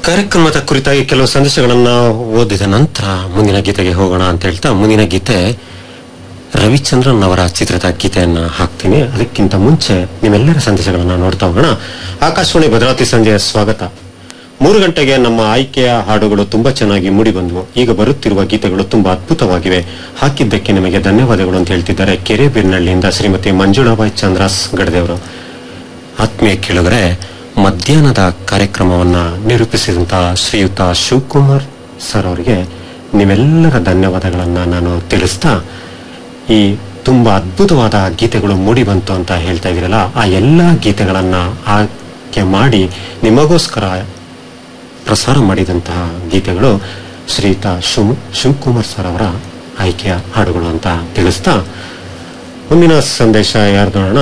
ಕಾರ್ಯಕ್ರಮದ ಕುರಿತಾಗಿ ಕೆಲವು ಸಂದೇಶಗಳನ್ನ ಓದಿದ ನಂತರ ಮುಂದಿನ ಗೀತೆಗೆ ಹೋಗೋಣ ಅಂತ ಹೇಳ್ತಾ ಮುಂದಿನ ಗೀತೆ ರವಿಚಂದ್ರನ್ ಅವರ ಚಿತ್ರದ ಗೀತೆಯನ್ನ ಹಾಕ್ತೀನಿ ಅದಕ್ಕಿಂತ ಮುಂಚೆ ನಿಮ್ಮೆಲ್ಲರ ಸಂದೇಶಗಳನ್ನ ನೋಡ್ತಾ ಹೋಗೋಣ ಆಕಾಶವಾಣಿ ಭದ್ರಾವತಿ ಸಂಜೆಯ ಸ್ವಾಗತ ಮೂರು ಗಂಟೆಗೆ ನಮ್ಮ ಆಯ್ಕೆಯ ಹಾಡುಗಳು ತುಂಬಾ ಚೆನ್ನಾಗಿ ಮೂಡಿ ಬಂದವು ಈಗ ಬರುತ್ತಿರುವ ಗೀತೆಗಳು ತುಂಬಾ ಅದ್ಭುತವಾಗಿವೆ ಹಾಕಿದ್ದಕ್ಕೆ ನಿಮಗೆ ಧನ್ಯವಾದಗಳು ಅಂತ ಹೇಳ್ತಿದ್ದಾರೆ ಕೆರೆಬೀರ್ನಹಳ್ಳಿಯಿಂದ ಶ್ರೀಮತಿ ಮಂಜುಳಾಬಾಯಿ ಚಂದ್ರಾಸ್ ಗಡದೇವರು ಆತ್ಮೀಯ ಕೇಳುಗರೆ ಮಧ್ಯಾಹ್ನದ ಕಾರ್ಯಕ್ರಮವನ್ನ ನಿರೂಪಿಸಿದಂತಹ ಶ್ರೀಯುತ ಶಿವಕುಮಾರ್ ಸರ್ ಅವರಿಗೆ ನೀವೆಲ್ಲರ ಧನ್ಯವಾದಗಳನ್ನ ನಾನು ತಿಳಿಸ್ತಾ ಈ ತುಂಬಾ ಅದ್ಭುತವಾದ ಗೀತೆಗಳು ಮೂಡಿ ಬಂತು ಅಂತ ಹೇಳ್ತಾ ಇದ್ದೀರಲ್ಲ ಆ ಎಲ್ಲಾ ಗೀತೆಗಳನ್ನ ಆಯ್ಕೆ ಮಾಡಿ ನಿಮಗೋಸ್ಕರ ಪ್ರಸಾರ ಮಾಡಿದಂತಹ ಗೀತೆಗಳು ಶ್ರೀಯುತ ಶಿವ್ ಶಿವಕುಮಾರ್ ಸರ್ ಅವರ ಆಯ್ಕೆಯ ಹಾಡುಗಳು ಅಂತ ತಿಳಿಸ್ತಾ ಮುಂದಿನ ಸಂದೇಶ ಯಾರ್ದು ನೋಡೋಣ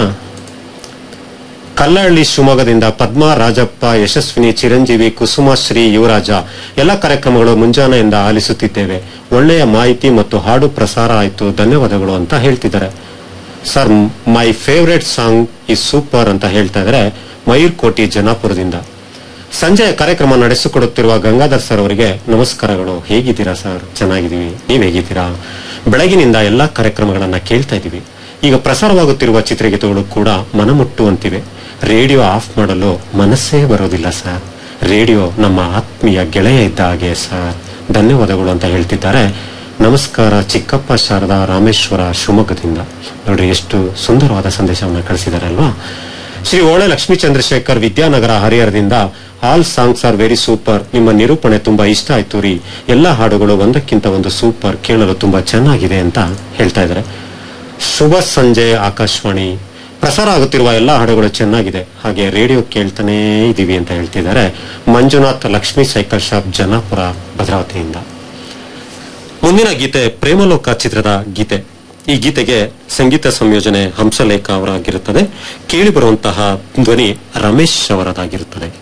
ಕಲ್ಲಹಳ್ಳಿ ಶಿವಮೊಗ್ಗದಿಂದ ಪದ್ಮಾ ರಾಜಪ್ಪ ಯಶಸ್ವಿನಿ ಚಿರಂಜೀವಿ ಕುಸುಮಶ್ರೀ ಯುವರಾಜ ಎಲ್ಲ ಕಾರ್ಯಕ್ರಮಗಳು ಮುಂಜಾನೆಯಿಂದ ಆಲಿಸುತ್ತಿದ್ದೇವೆ ಒಳ್ಳೆಯ ಮಾಹಿತಿ ಮತ್ತು ಹಾಡು ಪ್ರಸಾರ ಆಯಿತು ಧನ್ಯವಾದಗಳು ಅಂತ ಹೇಳ್ತಿದ್ದಾರೆ ಸರ್ ಮೈ ಫೇವ್ರೆಟ್ ಸಾಂಗ್ ಈ ಸೂಪರ್ ಅಂತ ಹೇಳ್ತಾ ಇದ್ದಾರೆ ಮಯೂರ್ ಕೋಟಿ ಜನಾಪುರದಿಂದ ಸಂಜೆಯ ಕಾರ್ಯಕ್ರಮ ನಡೆಸಿಕೊಡುತ್ತಿರುವ ಗಂಗಾಧರ್ ಸರ್ ಅವರಿಗೆ ನಮಸ್ಕಾರಗಳು ಹೇಗಿದ್ದೀರಾ ಸರ್ ಚೆನ್ನಾಗಿದ್ದೀವಿ ನೀವ್ ಹೇಗಿದ್ದೀರಾ ಬೆಳಗಿನಿಂದ ಎಲ್ಲಾ ಕಾರ್ಯಕ್ರಮಗಳನ್ನ ಕೇಳ್ತಾ ಇದ್ದೀವಿ ಈಗ ಪ್ರಸಾರವಾಗುತ್ತಿರುವ ಚಿತ್ರಗೀತೆಗಳು ಕೂಡ ಮನಮುಟ್ಟುವಂತಿವೆ ರೇಡಿಯೋ ಆಫ್ ಮಾಡಲು ಮನಸ್ಸೇ ಬರೋದಿಲ್ಲ ಸರ್ ರೇಡಿಯೋ ನಮ್ಮ ಆತ್ಮೀಯ ಗೆಳೆಯ ಇದ್ದ ಹಾಗೆ ಸರ್ ಧನ್ಯವಾದಗಳು ಅಂತ ಹೇಳ್ತಿದ್ದಾರೆ ನಮಸ್ಕಾರ ಚಿಕ್ಕಪ್ಪ ಶಾರದಾ ರಾಮೇಶ್ವರ ಶಿವಮೊಗ್ಗದಿಂದ ನೋಡ್ರಿ ಎಷ್ಟು ಸುಂದರವಾದ ಸಂದೇಶವನ್ನು ಕಳಿಸಿದ್ದಾರೆ ಅಲ್ವಾ ಶ್ರೀ ಓಳೆ ಲಕ್ಷ್ಮೀ ಚಂದ್ರಶೇಖರ್ ವಿದ್ಯಾನಗರ ಹರಿಹರದಿಂದ all songs are very super ನಿಮ್ಮ ನಿರೂಪಣೆ ತುಂಬಾ ಇಷ್ಟ ಆಯ್ತು ರೀ ಎಲ್ಲ ಹಾಡುಗಳು ಒಂದಕ್ಕಿಂತ ಒಂದು ಸೂಪರ್ ಕೇಳಲು ತುಂಬಾ ಚೆನ್ನಾಗಿದೆ ಅಂತ ಹೇಳ್ತಾ ಇದ್ದಾರೆ ಶುಭ ಸಂಜೆ ಆಕಾಶವಾಣಿ ಪ್ರಸಾರ ಆಗುತ್ತಿರುವ ಎಲ್ಲ ಹಾಡುಗಳು ಚೆನ್ನಾಗಿದೆ ಹಾಗೆ ರೇಡಿಯೋ ಕೇಳ್ತಾನೇ ಇದೀವಿ ಅಂತ ಹೇಳ್ತಿದ್ದಾರೆ ಮಂಜುನಾಥ್ ಲಕ್ಷ್ಮೀ ಸೈಕಲ್ ಶಾಪ್ ಜನಾಪುರ ಭದ್ರಾವತಿಯಿಂದ ಮುಂದಿನ ಗೀತೆ ಪ್ರೇಮಲೋಕ ಚಿತ್ರದ ಗೀತೆ ಈ ಗೀತೆಗೆ ಸಂಗೀತ ಸಂಯೋಜನೆ ಹಂಸಲೇಖ ಅವರಾಗಿರುತ್ತದೆ ಕೇಳಿ ಬರುವಂತಹ ಧ್ವನಿ ರಮೇಶ್ ಅವರದಾಗಿರುತ್ತದೆ